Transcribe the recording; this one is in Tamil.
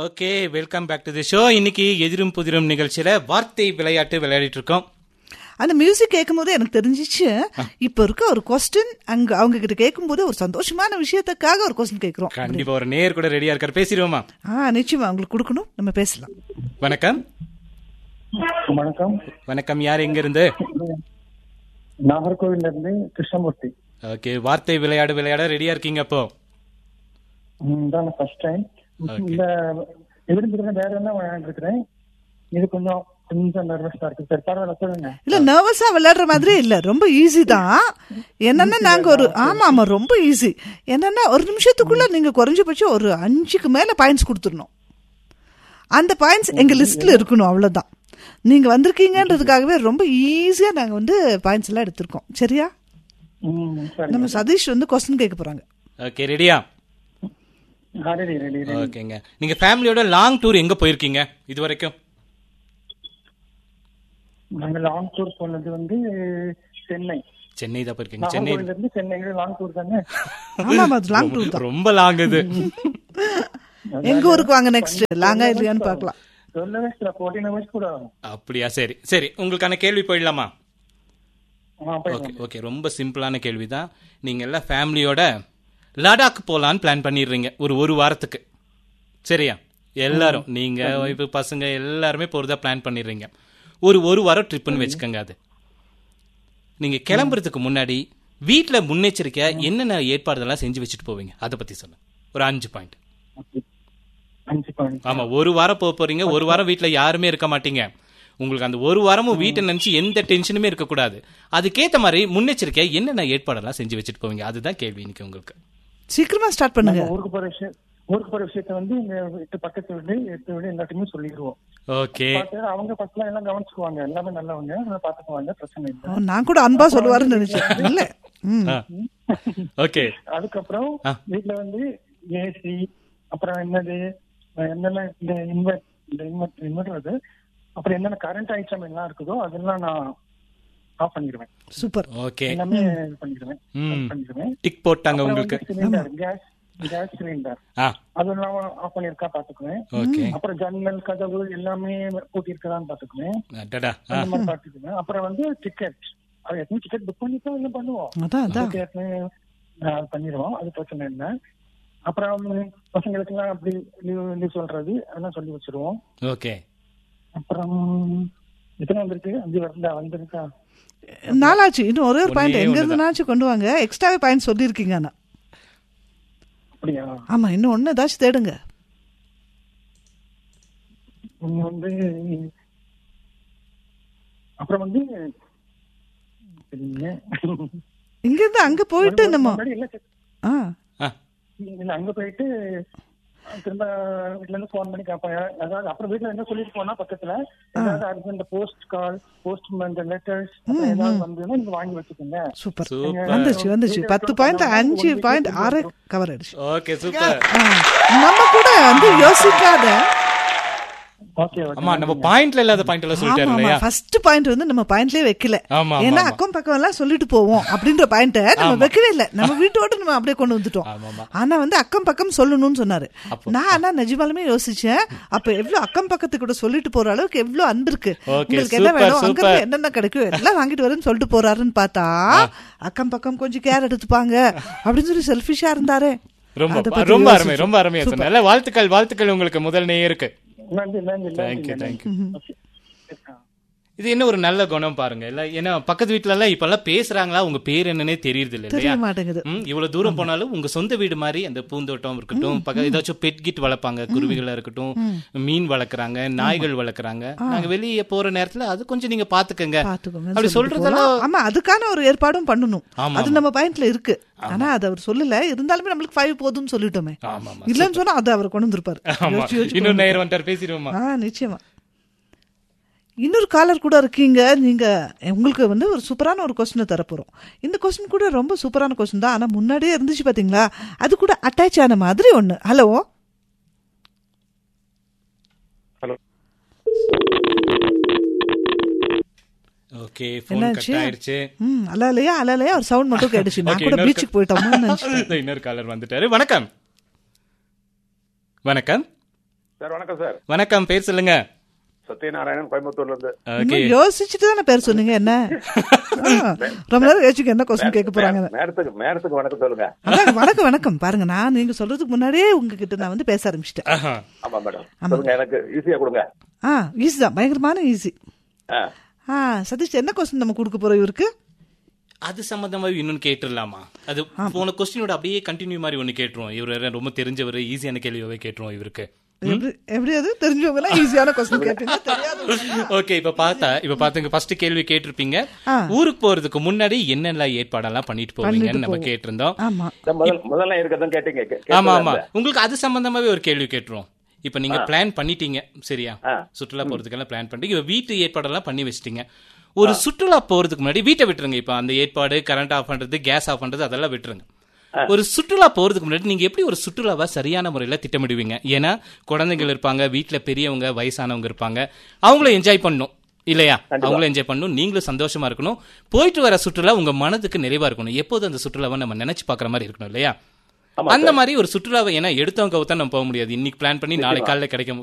Okay welcome back to the show இன்னைக்கு எதிரும் புதிரும் நிகழ்ச்சியில வார்த்தை விளையாட்டு விளையாடிட்டு இருக்கோம் அந்த மியூசிக் கேட்கும்போது எனக்கு தெரிஞ்சிச்சு இப்ப இருக்க ஒரு கொஸ்டின் அங்க அவங்க கிட்ட கேட்கும்போது ஒரு சந்தோஷமான விஷயத்துக்காக ஒரு கொஸ்டின் கேட்கிறோம் கண்டிப்பா ஒரு நேர் கூட ரெடியா இருக்காரு பேசிடுவோமா ஆ நிச்சயமா அவங்களுக்கு கொடுக்கணும் நம்ம பேசலாம் வணக்கம் வணக்கம் வணக்கம் யார் எங்க இருந்து நாகர்கோவில்ல இருந்து கிருஷ்ணமூர்த்தி ஓகே வார்த்தை விளையாடு விளையாட ரெடியா இருக்கீங்க அப்போ ம், இதான் ஃபர்ஸ்ட் டைம் Okay. இந்த எதிர்ப்பு வேற என்ன விளையாண்டு இருக்கிறேன் இது கொஞ்சம் கொஞ்சம் நர்வஸா இருக்கு சரி பரவாயில்ல சொல்லுங்க இல்ல நர்வஸா விளையாடுற மாதிரி இல்ல ரொம்ப ஈஸி தான் என்னன்னா நாங்க ஒரு ஆமா ஆமா ரொம்ப ஈஸி என்னன்னா ஒரு நிமிஷத்துக்குள்ள நீங்க குறைஞ்சபட்சம் ஒரு அஞ்சுக்கு மேல பாயிண்ட்ஸ் கொடுத்துடணும் அந்த பாயிண்ட்ஸ் எங்க லிஸ்ட்ல இருக்கணும் அவ்வளவுதான் நீங்க வந்திருக்கீங்கன்றதுக்காகவே ரொம்ப ஈஸியா நாங்க வந்து பாயிண்ட்ஸ் எல்லாம் எடுத்திருக்கோம் சரியா ம், சரி நம்ம சதீஷ் வந்து கொஸ்டின் கேட்க போறாங்க ஓகே ரெடியா ரெடி ரெடி ரெடி ஓகேங்க நீங்க ஃபேமிலியோட லாங் டூர் எங்க போயிருக்கீங்க இது வரைக்கும் நாங்க லாங் டூர் போனது வந்து சென்னை சென்னை தான் போயிருக்கீங்க சென்னை நாகர்கோவில்ல இருந்து சென்னை லாங் டூர் தானே ஆமா ஆமா அது லாங் டூர் தான் ரொம்ப லாங் இது எங்க ஊருக்கு வாங்க நெக்ஸ்ட் லாங்கா இல்லையான்னு பார்க்கலாம் சொல்லவே சில ஃபோர்டீன் ஹவர்ஸ் கூட ஆகும் அப்படியா சரி சரி உங்களுக்கான கேள்வி போயிடலாமா ஆ, போயிடலாம். ஓகே ஓகே ரொம்ப சிம்பிளான கேள்வி தான் நீங்கள் எல்லாம் ஃபேமிலியோட லடாக் போகலான்னு பிளான் பண்ணிடுறீங்க ஒரு ஒரு வாரத்துக்கு சரியா எல்லாரும் நீங்க ஒய்ஃபு பசங்க எல்லாருமே போகிறதா பிளான் பண்ணிடுறீங்க ஒரு ஒரு வாரம் ட்ரிப்புன்னு வச்சுக்கோங்க அது நீங்க கிளம்புறதுக்கு முன்னாடி வீட்டில் முன்னெச்சரிக்கையா என்னென்ன ஏற்பாடுதெல்லாம் செஞ்சு வச்சுட்டு போவீங்க அதை பத்தி சொல்லுங்க ஒரு அஞ்சு பாயிண்ட் அஞ்சு பாயிண்ட் ஆமா ஒரு வாரம் போக போறீங்க ஒரு வாரம் வீட்ல யாருமே இருக்க மாட்டீங்க உங்களுக்கு அந்த ஒரு வாரமும் வீட்டை நினைச்சு எந்த டென்ஷனுமே இருக்கக்கூடாது அதுக்கேத்த மாதிரி முன்னெச்சரிக்கையா என்னென்ன ஏற்பாடெல்லாம் செஞ்சு வச்சுட்டு போவீங்க அதுதான் கேள்வி இன்னைக்கு உங்களுக்கு சீக்கிரமா ஸ்டார்ட் பண்ணுங்க ஊருக்கு போற விஷயம் ஊருக்கு போற விஷயத்த வந்து இந்த எட்டு பக்கத்து வீடு எட்டு வீடு எல்லாத்தையுமே சொல்லிடுவோம் ஓகே பார்த்து அவங்க பசங்க எல்லாம் கவனிச்சுக்குவாங்க எல்லாமே நல்லவங்க அதை பாத்துக்குவாங்க பிரச்சனை இல்லை ஓ, நான் கூட அன்பா சொல்லுவாருன்னு நினைச்சேன் இல்ல ம் ஓகே அதுக்கப்புறம் ஆ. வீட்டுல வந்து ஏசி அப்புறம் என்னது அஹ் என்னென்ன இந்த இன்வெர்ட் இந்த இன்வெர்ட் இன்வெர்டர் அது அப்புறம் என்னென்ன கரண்ட் ஐட்டம் எல்லாம் இருக்குதோ அதெல்லாம் நான் ஆஃப் பண்ணிடுவேன் சூப்பர் ஓகே எல்லாமே இது பண்ணிடுவேன் ம். off பண்ணிடுவேன் டிக் போட்டாங்க உங்களுக்கு சிலிண்டர் கேஸ் கேஸ் சிலிண்டர் ஆ அதெல்லாம் ஆஃப் பண்ணிருக்கா பாத்துக்குவேன் ஓகே அப்புறம் ஜன்னல் கதவு எல்லாமே பூட்டி இருக்கதான்னு பாத்துக்குவேன் அடடா ஆ அந்த மாதிரி பாத்துக்குவேன் அப்புறம் வந்து டிக்கெட் அது எத்தனை டிக்கெட் புக் பண்ணி தான் எல்லாம் பண்ணுவோம் அதான் அதான் அதுக்கு ஏற்கனவே, ஆஹ், அது பண்ணிடுவோம் அது பிரச்சனை இல்லை அப்புறம் பசங்களுக்கு எல்லாம் அப்படி லீவ் லீவ் சொல்றது அதெல்லாம் சொல்லி வச்சிருவோம் ஓகே அப்புறம் எத்தனை வந்திருக்கு அஞ்சு வருஷம் வந்திருக்கா நாளாச்சு இன்னும் ஒரே ஒரு பாயிண்ட் ஒண்ணே எங்க ஒண்ணுதான். இருந்துனாச்சும் கொண்டு வாங்க எக்ஸ்ட்ராவே பாயிண்ட் சொல்லியிருக்கீங்க ஆனா அப்படியா ஆமா இன்னும் ஒண்ணு ஏதாச்சும் தேடுங்க நீங்க வந்து அப்புறம் வந்து சரிங்க. இங்க இருந்து அங்க போயிட்டு நம்ம முன்னாடி இல்ல சரி. ஆ ஆ இல்ல அங்க போயிட்டு திரும்ப வீட்ல இருந்து போன் பண்ணி கேட்பாங்க அதாவது அப்புறம் வீட்ல என்ன சொல்லிட்டு போனா பக்கத்துல ஏதாவது அர்ஜென்ட் போஸ்ட் கால் போஸ்ட் இந்த லெட்டர்ஸ் ஏதாவது வந்ததுன்னா நீங்க வாங்கி வச்சுக்கோங்க சூப்பர் சூப்பர் வந்துருச்சு வந்துருச்சு பத்து பாயிண்ட் அஞ்சு பாயிண்ட் ஆறு கவர் ஆயிடுச்சு ஓகே சூப்பர் ஆ, நம்ம கூட வந்து யோசிக்காத ஓகே ஓகே ஆமா நம்ம பாயிண்ட்ல இல்லாத பாயிண்ட் எல்லாம் சொல்லிட்டாரு ஆமா ஆமா இல்லையா ஃபர்ஸ்ட் பாயிண்ட் வந்து நம்ம பாயிண்ட்லயே வைக்கல ஆமா, ஆமா, ஏன்னா ஆமா. அக்கம் பக்கம் எல்லாம் சொல்லிட்டு போவோம் அப்படின்ற பாயிண்ட நம்ம வைக்கவே இல்ல நம்ம வீட்டோட நம்ம அப்படியே கொண்டு வந்துட்டோம் ஆமா, ஆமா. ஆனா வந்து அக்கம் பக்கம் சொல்லணும்னு சொன்னாரு அப்போ- நான் ஆனா நிஜமாலுமே யோசிச்சேன் அப்ப எவ்வளவு அக்கம் பக்கத்து கூட சொல்லிட்டு போற அளவுக்கு எவ்வளவு அன்பு இருக்கு Okay, உங்களுக்கு என்ன super, வேணும் அங்க super. இருந்து என்னென்ன கிடைக்கும் எல்லாம் வாங்கிட்டு வரேன்னு சொல்லிட்டு போறாருன்னு பார்த்தா அக்கம் பக்கம் கொஞ்சம் கேர் எடுத்துப்பாங்க அப்படின்னு சொல்லி செல்ஃபிஷா இருந்தாரே அதை ரொம்ப பத்தி ரொம்ப அருமை யோசிச்சோம். ரொம்ப அருமையா Super. சொன்ன வாழ்த்துக்கள் வாழ்த்துக்கள் உங்களுக்கு முதல் நேயருக்கு நன்றி நன்றி Thank you, நன்றி thank ஓகே ஆ. இது என்ன ஒரு நல்ல குணம் பாருங்க இல்ல ஏன்னா பக்கத்து வீட்ல எல்லாம் இப்ப எல்லாம் பேசுறாங்களா உங்க பேர் என்னன்னே தெரியுது இல்ல தெரிய இல்லையா மாட்டேங்குது ம், இவ்வளவு தூரம் போனாலும் உங்க சொந்த வீடு மாதிரி அந்த பூந்தோட்டம் இருக்கட்டும் பக்க ஏதாச்சும் பெட் கிட் வளர்ப்பாங்க குருவிகளா இருக்கட்டும் மீன் வளர்க்குறாங்க நாய்கள் வளர்க்குறாங்க நாங்க வெளியே போற நேரத்துல அது கொஞ்சம் நீங்க பாத்துக்கங்க பாத்துக்கோங்க அப்படி சொல்லிட்டு சொல்றதெல்லாம் போலாம். ஆமா அதுக்கான ஒரு ஏற்பாடும் பண்ணணும் ஆமா, அது நம்ம பாயிண்ட்ல இருக்கு ஆனா அது அவர் சொல்லல இருந்தாலுமே நம்மளுக்கு ஃபைவ் போதும்னு சொல்லிட்டோமே ஆமா ஆமா இல்லன்னு சொன்னா அது அவர் கொண்டு வந்திருப்பாரு ஆமா யோசிச்சு யோசிச்சு இன்னொரு நேரம் வந்துட்டார் பேசிடுவோமா ஆ நிச்சயமா இன்னொரு காலர் கூட இருக்கீங்க நீங்க உங்களுக்கு வந்து ஒரு சூப்பரான ஒரு கொஸ்டின் தரப்போறோம் இந்த கொஸ்டின் கூட ரொம்ப சூப்பரான கொஸ்டின் தான் ஆனா முன்னாடியே இருந்துச்சு பாத்தீங்களா அது கூட அட்டாச் ஆன மாதிரி ஒண்ணு ஹலோ ஹலோ ஓகே போன் என்னாச்சு? கட் ஆயிருச்சு ம் அலாலையா அலாலையா ஒரு சவுண்ட் மட்டும் கேட்டுச்சு நான் Okay, கூட இன்னொரு பீச்சுக்கு போயிட்டோம்னு நினைச்சேன் இதோ இன்னொரு காலர் வந்துட்டாரு வணக்கம் வணக்கம் சார் வணக்கம் சார் வணக்கம் பேர் சொல்லுங்க சத்யநாராயணன் கோயம்புத்தூர்ல இருந்து ஓகே இன்னும் யோசிச்சுட்டு தானே பேர் சொன்னீங்க என்ன ஆ, ரொம்ப நேரம் யோசிச்சுக்க என்ன கொஸ்டின் கேட்க போறாங்க மேடத்துக்கு மேடத்துக்கு வணக்கம் சொல்லுங்க அதான் வணக்கம் வணக்கம் பாருங்க நான் நீங்க சொல்றதுக்கு முன்னாடியே உங்ககிட்ட நான் வந்து பேச ஆரம்பிச்சிட்டேன் ஆஹா. ஆமா மேடம் சொல்லுங்க எனக்கு ஈஸியா கொடுங்க ஆ ஈஸி தான் பயங்கரமான ஈஸி ஆ. ஆ சதீஷ் என்ன கொஸ்டின் நம்ம கொடுக்க போறோம் இவருக்கு அது சம்பந்தமா இன்னொன்னு கேட்டுடலாமா அது போன கொஸ்டினோட அப்படியே கண்டினியூ மாதிரி ஒன்னு கேட்டுருவோம் இவர் ரொம்ப தெரிஞ்சவர் ஈஸியான கேள்வியாவே கேட்டுருவோம் இவருக்கு எப்படி எப்படி அது தெரிஞ்சவங்க எல்லாம் ஈஸியான கொஸ்டின் கேட்பீங்க தெரியாது ஓகே இப்ப பார்த்தா இப்ப பாத்துங்க ஃபர்ஸ்ட் கேள்வி கேட்டிருப்பீங்க ஆ. ஊருக்கு போறதுக்கு முன்னாடி என்னெல்லாம் ஏற்பாடெல்லாம் பண்ணிட்டு போவீங்கன்னு நம்ம கேட்டிருந்தோம் ஆமா இந்த முதல் முதல்ல இருக்கதான் கேட்டீங்க கே- ஆமா கேட்டதா ஆமா இல்ல? உங்களுக்கு அது சம்பந்தமாவே ஒரு கேள்வி கேட்டுருவோம் இப்ப நீங்க பிளான் பண்ணிட்டீங்க சரியா ஆ. சுற்றுலா போறதுக்கெல்லாம் பிளான் பண்ணிட்டு இப்ப வீட்டு ஏற்பாடெல்லாம் பண்ணி வச்சிட்டீங்க ஒரு சுற்றுலா போறதுக்கு முன்னாடி வீட்டை விட்டுருங்க இப்ப அந்த ஏற்பாடு கரண்ட் ஆஃப் பண்றது கேஸ் ஆஃப் பண்றது அதெல்லாம் விட்டுருங்க ஒரு சுற்றுலா போறதுக்கு முன்னாடி நீங்க எப்படி ஒரு சுற்றுலாவை சரியான முறையில திட்டமிடுவீங்க ஏன்னா குழந்தைகள் இருப்பாங்க வீட்ல பெரியவங்க வயசானவங்க இருப்பாங்க அவங்களும் என்ஜாய் பண்ணும் இல்லையா அவங்களும் என்ஜாய் பண்ணணும் நீங்களும் சந்தோஷமா இருக்கணும் போயிட்டு வர சுற்றுலா உங்க மனதுக்கு நிறைவா இருக்கணும் எப்போது அந்த சுற்றுலாவை நம்ம நினைச்சு பார்க்குற மாதிரி இருக்கணும் இல்லையா ஆமா அந்த மாதிரி ஒரு சுற்றுலாவை ஏன்னா எடுத்தவங்க கவுத்தா நம்ம போக முடியாது இன்னைக்கு பிளான் பண்ணி நாளை காலையில கிடைக்க